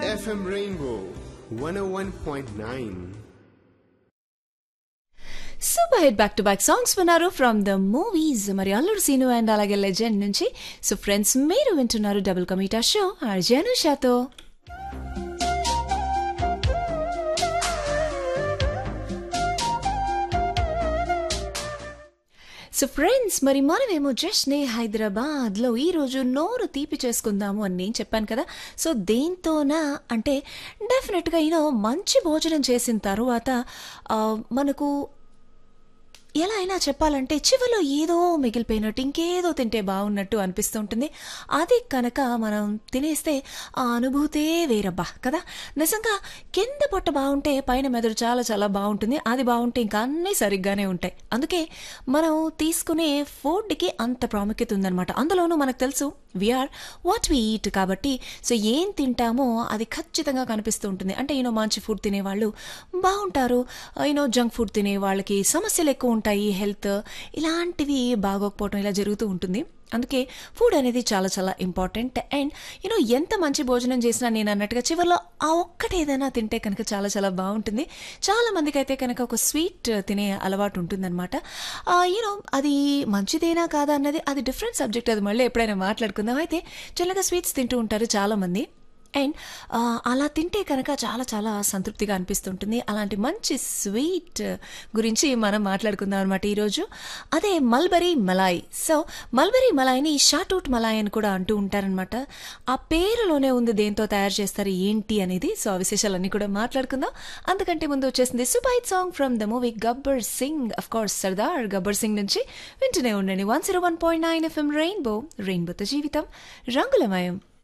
FM Rainbow 101.9. Super hit back to back songs విన్నారు from the movies మరి Alludu Seenu and అలాగే legend నుంచి so friends మీరు వింటున్నారు డబుల్ కమీటా షో అర్జను షాతో సో ఫ్రెండ్స్ మరి మనమేమో జస్ట్నే హైదరాబాద్లో ఈరోజు నోరు తీపి చేసుకుందాము అని నేను చెప్పాను కదా సో దేంతోనా అంటే డెఫినెట్గా యూనో మంచి భోజనం చేసిన తర్వాత ఆ, మనకు ఎలా అయినా చెప్పాలంటే చివరిలో ఏదో మిగిలిపోయినట్టు ఇంకేదో తింటే బాగున్నట్టు అనిపిస్తూ ఉంటుంది అది కనుక మనం తినేస్తే ఆ అనుభూతే వేరబ్బా కదా నిజంగా కింద పొట్ట బాగుంటే పైన మెదడు చాలా చాలా బాగుంటుంది అది బాగుంటే ఇంకా అన్నీ సరిగ్గానే ఉంటాయి అందుకే మనం తీసుకునే ఫుడ్కి అంత ప్రాముఖ్యత ఉందన్నమాట అందులోనూ మనకు తెలుసు వీఆర్ వాట్ వి ఈట్ కాబట్టి సో ఏం తింటామో అది ఖచ్చితంగా కనిపిస్తూ ఉంటుంది అంటే యూనో మంచి ఫుడ్ తినేవాళ్ళు బాగుంటారు యూనో జంక్ ఫుడ్ తినే వాళ్ళకి సమస్యలు ఎక్కువ ఉంటాయి హెల్త్ ఇలాంటివి బాగోకపోవడం ఇలా జరుగుతూ ఉంటుంది అందుకే ఫుడ్ అనేది చాలా చాలా ఇంపార్టెంట్ అండ్ యూనో ఎంత మంచి భోజనం చేసినా నేను అన్నట్టుగా చివరిలో ఆ ఒక్కటి ఏదైనా తింటే కనుక చాలా చాలా బాగుంటుంది చాలా మందికి అయితే కనుక ఒక స్వీట్ తినే అలవాటు ఉంటుందన్నమాట యూనో అది మంచిదేనా కాదా అన్నది అది డిఫరెంట్ సబ్జెక్ట్ అది మళ్ళీ ఎప్పుడైనా మాట్లాడుకుందాం అయితే చిన్నగా స్వీట్స్ తింటూ ఉంటారు చాలామంది అండ్ ఆ, అలా తింటే కనుక చాలా చాలా సంతృప్తిగా అనిపిస్తుంటుంది అలాంటి మంచి స్వీట్ గురించి మనం మాట్లాడుకుందాం అనమాట ఈరోజు అదే మల్బరీ మలాయ్ సో మల్బరీ మలాయ్ని షాటౌట్ మలాయ్ అని కూడా అంటూ ఉంటారనమాట ఆ పేరులోనే ఉంది దేంతో తయారు చేస్తారు ఏంటి అనేది సో ఆ విశేషాలన్నీ కూడా మాట్లాడుకుందాం అందుకంటే ముందు వచ్చేసింది సుబైట్ song from the movie Gabbar Singh of course Sardar Gabbar Singh నుంచి వింటూనే ఉండండి one zero one point nine FM rainbow రెయిన్బోతో జీవితం రంగులమయం